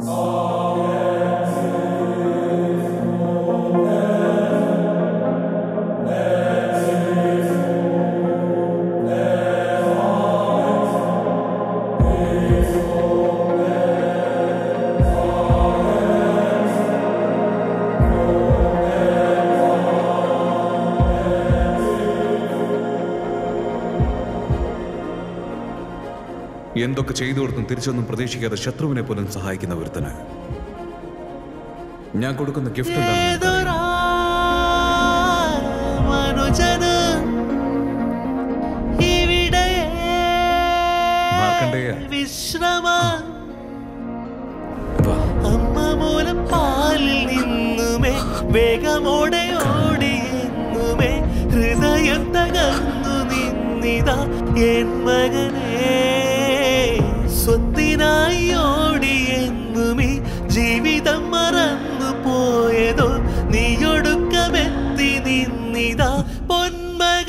എന്തൊക്കെ ചെയ്തു കൊടുത്തും തിരിച്ചൊന്നും പ്രതീക്ഷിക്കാതെ ശത്രുവിനെ പോലും സഹായിക്കുന്ന ഒരുത്തന് ഞാൻ കൊടുക്കുന്ന ഗിഫ്റ്റ് എന്താണ് ഏതൊരാ മനുജന് ഇവിടെ മാർക്കണ്ഡേയ. വിശ്രമ വാ. അമ്മ മൂലം പാലിൽ നിന്നുമേ വേഗമോടെ ഓടിയെന്നുമേ ഹൃദയം തകർന്നു നിന്നിതാ എൻ മകനേ സ്വത്തിനായി ഓടിയെന്നുമീ ജീവിതം മറന്നു പോയതോ നീയൊടുക്കമെത്തി നിന്നിതാ പൊന്മകനേ